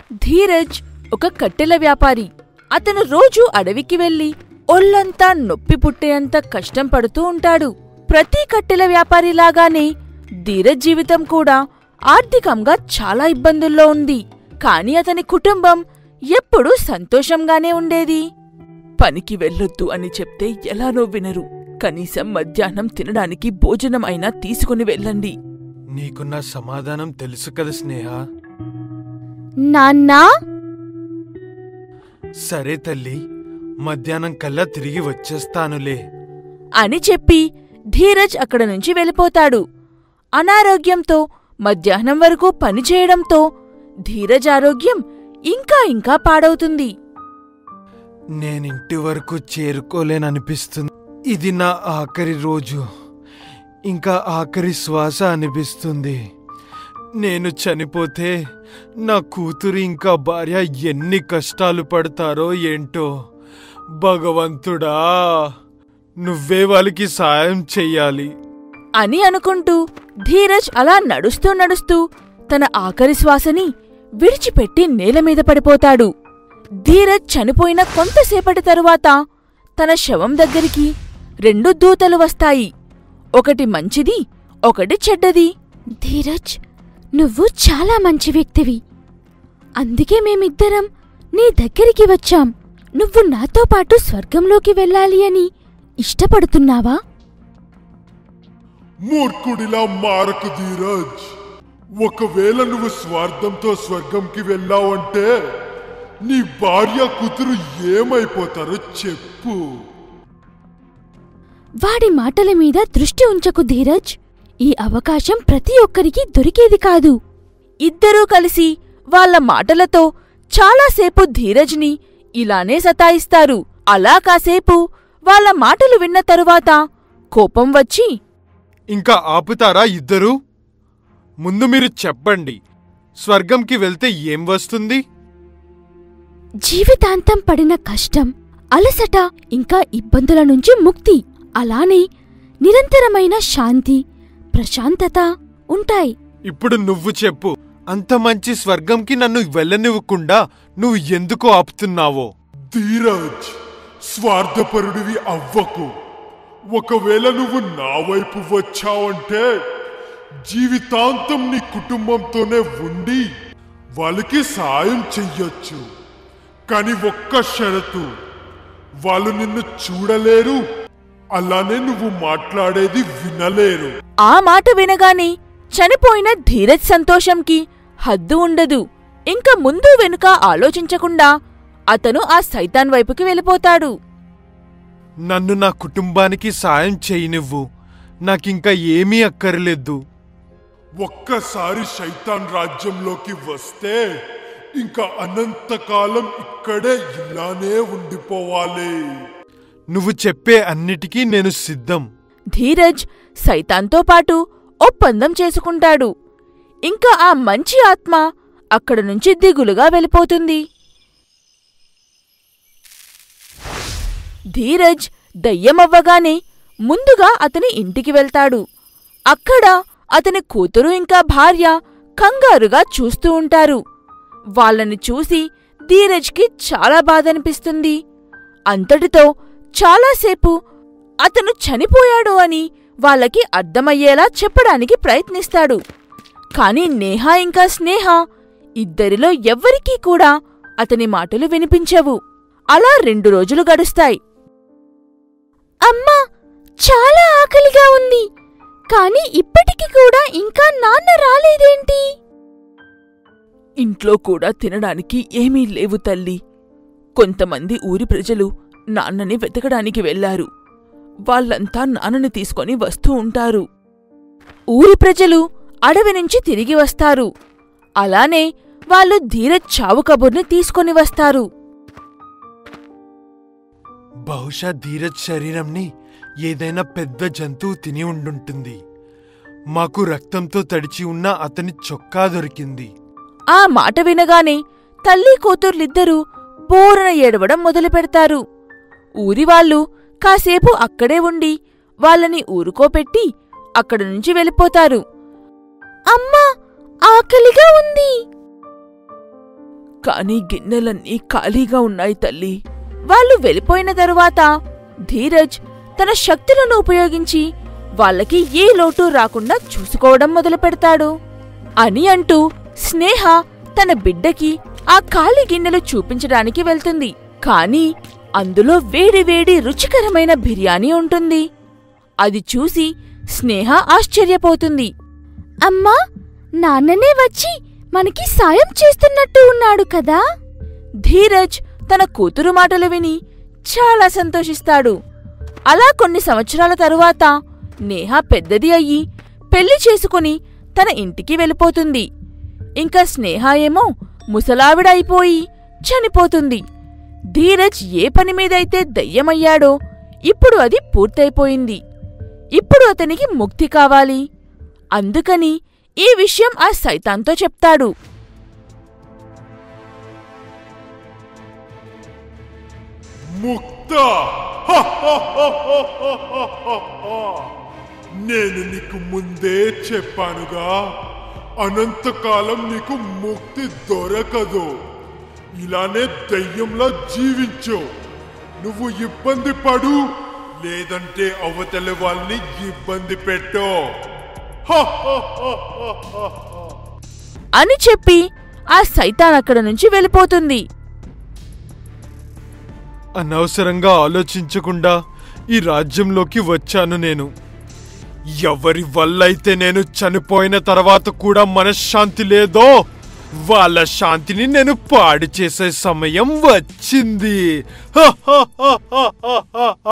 ధీరజ్ ఒక కట్టెల వ్యాపారి అతను రోజూ అడవికి వెళ్లి ఒళ్ళంతా నొప్పి పుట్టేంత కష్టం పడుతూ ఉంటాడు ప్రతి కట్టెల వ్యాపారిలాగానే ధీరజ్ జీవితం కూడా ఆర్థికంగా చాలా ఇబ్బందుల్లో ఉంది కాని అతని కుటుంబం ఎప్పుడూ సంతోషంగానే ఉండేది పనికి వెళ్ళొద్దు అని చెప్తే ఎలానో వినరు కనీసం మధ్యాహ్నం తినడానికి భోజనం అయినా తీసుకుని వెళ్ళండి నీకు నా సమాధానం తెలుసు కదా స్నేహ నాన్నా సరే తల్లి మధ్యాహ్నం కల్లా తిరిగి వచ్చేస్తానులే అని చెప్పి ధీరజ్ అక్కడ నుంచి వెళ్ళిపోతాడు అనారోగ్యంతో మధ్యాహ్నం వరకు పనిచేయడంతో ధీరజ్ ఆరోగ్యం ఇంకా ఇంకా పాడవుతుంది నేనింటి వరకు చేరుకోలేననిపిస్తుంది ఇది నా ఆఖరి రోజు ఇంకా ఆఖరి శ్వాస అనిపిస్తుంది నేను చనిపోతే నా కూతురు ఇంకా భార్య ఎన్ని కష్టాలు పడతారో ఏంటో భగవంతుడా నువ్వే వాళ్ళకి సాయం చెయ్యాలి అని అనుకుంటూ ధీరజ్ అలా నడుస్తూ నడుస్తూ తన ఆఖరి శ్వాసని విడిచిపెట్టి నేలమీద పడిపోతాడు ధీరజ్ చనిపోయిన కొంతసేపటి తరువాత తన శవం దగ్గరికి రెండు దూతలు వస్తాయి ఒకటి మంచిది ఒకటి చెడ్డది ధీరజ్ నువ్వు చాలా మంచి వ్యక్తివి అందుకే మేమిద్దరం నీ దగ్గరికి వచ్చాం నువ్వు నాతో పాటు స్వర్గంలోకి వెళ్ళాలి అని ఇష్టపడుతున్నావా మూర్ఖుడిలా మారకు ధీరజ్ ఒకవేళ నువ్వు స్వార్థంతో స్వర్గంకి వెళ్ళావంటే నీ భార్య కూతురు ఏమైపోతారో చెప్పు వాడి మాటల మీద దృష్టి ఉంచకు ధీరజ్ ఈ అవకాశం ప్రతి ఒక్కరికి దొరికేది కాదు ఇద్దరూ కలిసి వాళ్ళ మాటలతో చాలాసేపు ధీరజ్ని ఇలానే సతాయిస్తారు అలా కాసేపు వాళ్ళ మాటలు విన్న తరువాత కోపం వచ్చి ఇంకా ఆపుతారా ఇద్దరు ముందు మీరు చెప్పండి స్వర్గంకి వెళ్తే ఏం వస్తుంది జీవితాంతం పడిన కష్టం అలసట ఇంకా ఇబ్బందుల నుంచి ముక్తి అలానే నిరంతరమైన శాంతి ప్రశాంతత ఉంటాయి ఇప్పుడు నువ్వు చెప్పు అంత మంచి స్వర్గంకి నన్ను వెళ్ళనివ్వకుండా నువ్వు ఎందుకు ఆపుతున్నావో ధీరజ్ స్వార్థపరుడివి అవ్వకు ఒకవేళ నువ్వు నా వైపు వచ్చావంటే జీవితాంతం నీ కుటుంబంతోనే ఉండి వాళ్ళకి సాయం చెయ్యొచ్చు కానీ ఒక్క షరతు వాళ్ళు నిన్ను చూడలేరు అలానే నువ్వు మాట్లాడేది వినలేరు ఆ మాట వినగానే చనిపోయిన ధీరజ్ సంతోషంకి హద్దు ఉండదు ఇంక ముందు వెనుక ఆలోచించకుండా అతను ఆ సైతాన్ వైపుకి వెళ్ళిపోతాడు నన్ను నా కుటుంబానికి సాయం చేయనివ్వు నాకింకా ఏమీ అక్కర్లేదు ఒక్కసారి శైతాన్ రాజ్యంలోకి వస్తే ఇంకా అనంతకాలం ఇక్కడే ఇలానే ఉండిపోవాలి నువ్వు చెప్పే అన్నిటికీ నేను సిద్ధం ధీరజ్ సైతాన్తో పాటు ఒప్పందం చేసుకుంటాడు ఇంకా ఆ మంచి ఆత్మ అక్కడ నుంచి దిగులుగా వెళ్ళిపోతుంది ధీరజ్ దయ్యమవ్వగానే ముందుగా అతని ఇంటికి వెళ్తాడు అక్కడ అతని కూతురు ఇంకా భార్య కంగారుగా చూస్తూ ఉంటారు వాళ్ళని చూసి ధీరజ్కి చాలా బాధనిపిస్తుంది అంతటితో చాలాసేపు అతను చనిపోయాడు అని వాళ్ళకి అర్థమయ్యేలా చెప్పడానికి ప్రయత్నిస్తాడు కాని నేహ ఇంకా స్నేహ ఇద్దరిలో ఎవ్వరికీ కూడా అతని మాటలు వినిపించవు అలా రెండు రోజులు గడుస్తాయి అమ్మా చాలా ఆకలిగా ఉంది కానీ ఇప్పటికి కూడా ఇంకా నాన్న రాలేదేంటి ఇంట్లో కూడా తినడానికి ఏమీ లేవు తల్లి కొంతమంది ఊరి ప్రజలు నాన్నని వెతకడానికి వెళ్లారు వాళ్ళంతా నాన్నని తీసుకొని వస్తూ ఉంటారు ఊరి ప్రజలు అడవి నుంచి తిరిగి వస్తారు అలానే వాళ్ళు ధీరజ్ చావు కబుర్ని తీసుకొని వస్తారు బహుశా ధీరజ్ శరీరంని ఏదైనా పెద్ద జంతువు తిని ఉండుంటుంది మాకు రక్తంతో తడిచి ఉన్న అతని చొక్కా దొరికింది ఆ మాట వినగానే తల్లి కూతుర్లిద్దరూ బోరన ఏడవడం మొదలుపెడతారు ఊరివాళ్ళు కాసేపు అక్కడే ఉండి వాళ్ళని ఊరుకోపెట్టి అక్కడి నుంచి వెళ్ళిపోతారు అమ్మా ఆకలిగా ఉంది కానీ గిన్నెలన్నీ ఖాళీగా ఉన్నాయి తల్లి వాళ్ళు వెళ్ళిపోయిన తరువాత ధీరజ్ తన శక్తులను ఉపయోగించి వాళ్ళకి ఏ లోటు రాకుండా చూసుకోవడం మొదలు పెడతాడు అని అంటూ స్నేహ తన బిడ్డకి ఆ ఖాళీ గిన్నెలు చూపించడానికి వెళ్తుంది కానీ అందులో వేడివేడి రుచికరమైన బిర్యానీ ఉంటుంది అది చూసి స్నేహ ఆశ్చర్యపోతుంది అమ్మా నాన్ననే వచ్చి మనకి సాయం చేస్తున్నట్టు ఉన్నాడు కదా ధీరజ్ తన కూతురు మాటలు విని చాలా సంతోషిస్తాడు అలా కొన్ని సంవత్సరాల తరువాత నేహ పెద్దది అయ్యి పెళ్లి చేసుకుని తన ఇంటికి వెళ్ళిపోతుంది ఇంకా స్నేహ ఏమో ముసలావిడ అయిపోయి చనిపోతుంది ధీరజ్ ఏ పని మీదైతే దయ్యమయ్యాడో ఇప్పుడు అది పూర్తయిపోయింది ఇప్పుడు అతనికి ముక్తి కావాలి అందుకని ఈ విషయం ఆ సైతాన్తో చెప్తాడు ముక్త నేను నీకు ముందే చెప్పానుగా అనంతకాలం నీకు ముక్తి దొరకదు ఇలానే దయ్యంలా జీవించు నువ్వు ఇబ్బంది పడు లేదంటే అవతలి వాళ్ళని ఇబ్బంది పెట్టు అని చెప్పి ఆ సైతాన్ అక్కడ నుంచి వెళ్ళిపోతుంది అనవసరంగా ఆలోచించకుండా ఈ రాజ్యంలోకి వచ్చాను నేను ఎవరి వల్ల అయితే నేను చనిపోయిన తర్వాత కూడా మనశ్శాంతి లేదో వాళ్ళ శాంతిని నేను పాడు చేసే సమయం వచ్చింది